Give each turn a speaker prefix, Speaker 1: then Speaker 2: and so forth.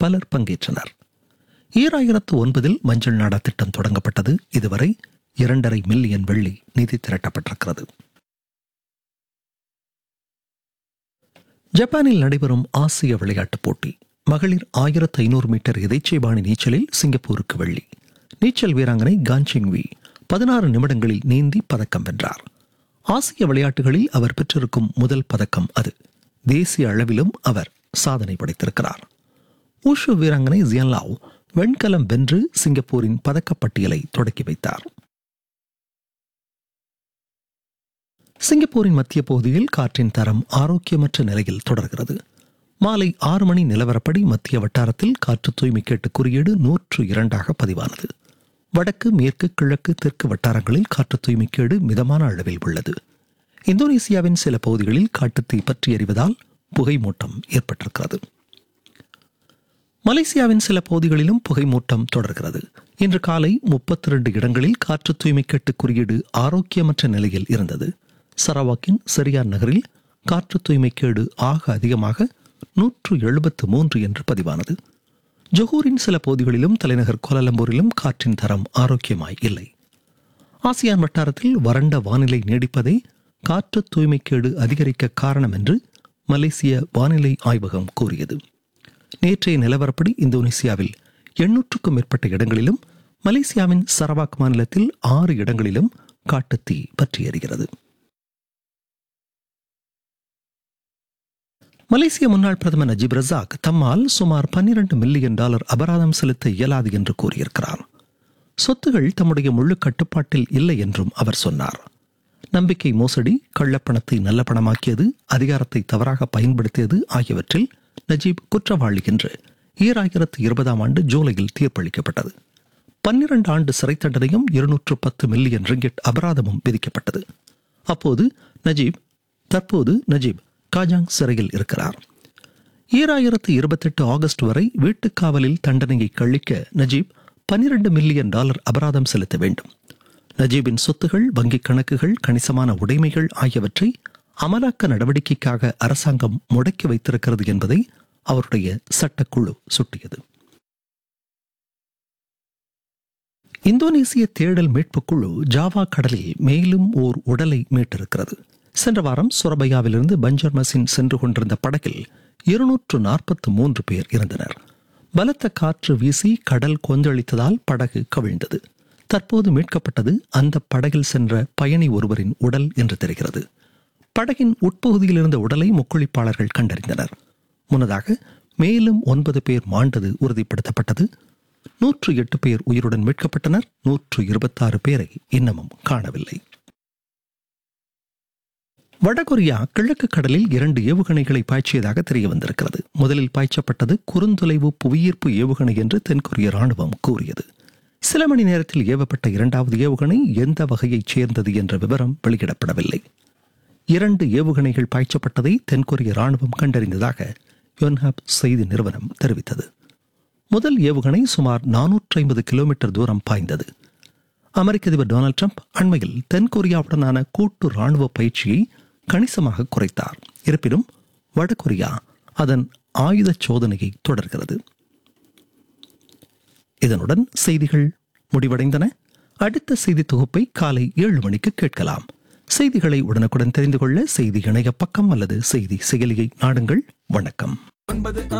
Speaker 1: பலர் பங்கேற்றனர் ஈராயிரத்து ஒன்பதில் மஞ்சள் நாடா திட்டம் தொடங்கப்பட்டது இதுவரை இரண்டரை மில்லியன் வெள்ளி நிதி திரட்டப்பட்டிருக்கிறது ஜப்பானில் நடைபெறும் ஆசிய விளையாட்டுப் போட்டி மகளிர் ஆயிரத்து ஐநூறு மீட்டர் எதைச்சைபாணி நீச்சலில் சிங்கப்பூருக்கு வெள்ளி நீச்சல் வீராங்கனை கான்சிங்வி பதினாறு நிமிடங்களில் நீந்தி பதக்கம் வென்றார் ஆசிய விளையாட்டுகளில் அவர் பெற்றிருக்கும் முதல் பதக்கம் அது தேசிய அளவிலும் அவர் சாதனை படைத்திருக்கிறார் ஊஷு வீராங்கனை ஜியன்லாவ் வெண்கலம் வென்று சிங்கப்பூரின் பதக்கப்பட்டியலை தொடக்கி வைத்தார் சிங்கப்பூரின் மத்திய பகுதியில் காற்றின் தரம் ஆரோக்கியமற்ற நிலையில் தொடர்கிறது மாலை ஆறு மணி நிலவரப்படி மத்திய வட்டாரத்தில் காற்று தூய்மை கேட்டு குறியீடு நூற்று இரண்டாக பதிவானது வடக்கு மேற்கு கிழக்கு தெற்கு வட்டாரங்களில் காற்று தூய்மைக்கேடு மிதமான அளவில் உள்ளது இந்தோனேசியாவின் சில பகுதிகளில் காட்டுத்தீ பற்றி எறிவதால் புகை மூட்டம் ஏற்பட்டிருக்கிறது மலேசியாவின் சில பகுதிகளிலும் புகை மூட்டம் தொடர்கிறது இன்று காலை முப்பத்தி ரெண்டு இடங்களில் காற்று தூய்மை கேட்டு குறியீடு ஆரோக்கியமற்ற நிலையில் இருந்தது சரவாக்கின் செரியார் நகரில் காற்று தூய்மை கேடு ஆக அதிகமாக நூற்று எழுபத்து மூன்று என்று பதிவானது ஜொஹூரின் சில பகுதிகளிலும் தலைநகர் கோலாலம்பூரிலும் காற்றின் தரம் ஆரோக்கியமாய் இல்லை ஆசியான் வட்டாரத்தில் வறண்ட வானிலை நீடிப்பதை காற்று தூய்மைக்கேடு அதிகரிக்க காரணம் என்று மலேசிய வானிலை ஆய்வகம் கூறியது நேற்றைய நிலவரப்படி இந்தோனேசியாவில் எண்ணூற்றுக்கும் மேற்பட்ட இடங்களிலும் மலேசியாவின் சரவாக் மாநிலத்தில் ஆறு இடங்களிலும் காட்டுத்தீ பற்றி எறிகிறது மலேசிய முன்னாள் பிரதமர் நஜீப் ரசாக் தம்மால் சுமார் பன்னிரண்டு மில்லியன் டாலர் அபராதம் செலுத்த இயலாது என்று கூறியிருக்கிறார் சொத்துகள் தம்முடைய முழு கட்டுப்பாட்டில் இல்லை என்றும் அவர் சொன்னார் நம்பிக்கை மோசடி கள்ளப்பணத்தை நல்ல பணமாக்கியது அதிகாரத்தை தவறாக பயன்படுத்தியது ஆகியவற்றில் நஜீப் குற்றவாளி என்று ஈராயிரத்து இருபதாம் ஆண்டு ஜூலையில் தீர்ப்பளிக்கப்பட்டது பன்னிரண்டு ஆண்டு சிறை தண்டனையும் இருநூற்று பத்து மில்லியன் ரிங்கெட் அபராதமும் விதிக்கப்பட்டது அப்போது நஜீப் தற்போது நஜீப் காஜாங் சிறையில் இருக்கிறார் ஈராயிரத்து இருபத்தெட்டு ஆகஸ்ட் வரை வீட்டுக்காவலில் தண்டனையை கழிக்க நஜீப் பன்னிரண்டு மில்லியன் டாலர் அபராதம் செலுத்த வேண்டும் நஜீபின் சொத்துகள் வங்கிக் கணக்குகள் கணிசமான உடைமைகள் ஆகியவற்றை அமலாக்க நடவடிக்கைக்காக அரசாங்கம் முடக்கி வைத்திருக்கிறது என்பதை அவருடைய சட்டக்குழு சுட்டியது இந்தோனேசிய தேடல் மீட்புக் குழு ஜாவா கடலில் மேலும் ஓர் உடலை மீட்டிருக்கிறது சென்ற வாரம் சுரபையாவிலிருந்து பஞ்சர் மசின் சென்று கொண்டிருந்த படகில் இருநூற்று நாற்பத்து மூன்று பேர் இருந்தனர் பலத்த காற்று வீசி கடல் கொந்தளித்ததால் படகு கவிழ்ந்தது தற்போது மீட்கப்பட்டது அந்த படகில் சென்ற பயணி ஒருவரின் உடல் என்று தெரிகிறது படகின் உட்பகுதியில் இருந்த உடலை முக்குளிப்பாளர்கள் கண்டறிந்தனர் முன்னதாக மேலும் ஒன்பது பேர் மாண்டது உறுதிப்படுத்தப்பட்டது நூற்று எட்டு பேர் உயிருடன் மீட்கப்பட்டனர் நூற்று இருபத்தாறு பேரை இன்னமும் காணவில்லை வடகொரியா கிழக்கு கடலில் இரண்டு ஏவுகணைகளை பாய்ச்சியதாக தெரிய வந்திருக்கிறது முதலில் பாய்ச்சப்பட்டது குறுந்தொலைவு புவியீர்ப்பு ஏவுகணை என்று தென்கொரிய ராணுவம் கூறியது சில மணி நேரத்தில் ஏவப்பட்ட இரண்டாவது ஏவுகணை எந்த வகையைச் சேர்ந்தது என்ற விவரம் வெளியிடப்படவில்லை இரண்டு ஏவுகணைகள் பாய்ச்சப்பட்டதை தென்கொரிய ராணுவம் கண்டறிந்ததாக யோன்ஹாப் செய்தி நிறுவனம் தெரிவித்தது முதல் ஏவுகணை சுமார் நானூற்றி ஐம்பது கிலோமீட்டர் தூரம் பாய்ந்தது அமெரிக்க அதிபர் டொனால்ட் ட்ரம்ப் அண்மையில் தென்கொரியாவுடனான கூட்டு ராணுவ பயிற்சியை கணிசமாக குறைத்தார் இருப்பினும் வடகொரியா அதன் ஆயுத சோதனையை தொடர்கிறது இதனுடன் செய்திகள் முடிவடைந்தன அடுத்த செய்தி தொகுப்பை காலை ஏழு மணிக்கு கேட்கலாம் செய்திகளை உடனுக்குடன் தெரிந்து கொள்ள செய்தி இணைய பக்கம் அல்லது செய்தி செயலியை நாடுங்கள் வணக்கம்
Speaker 2: ஒன்பது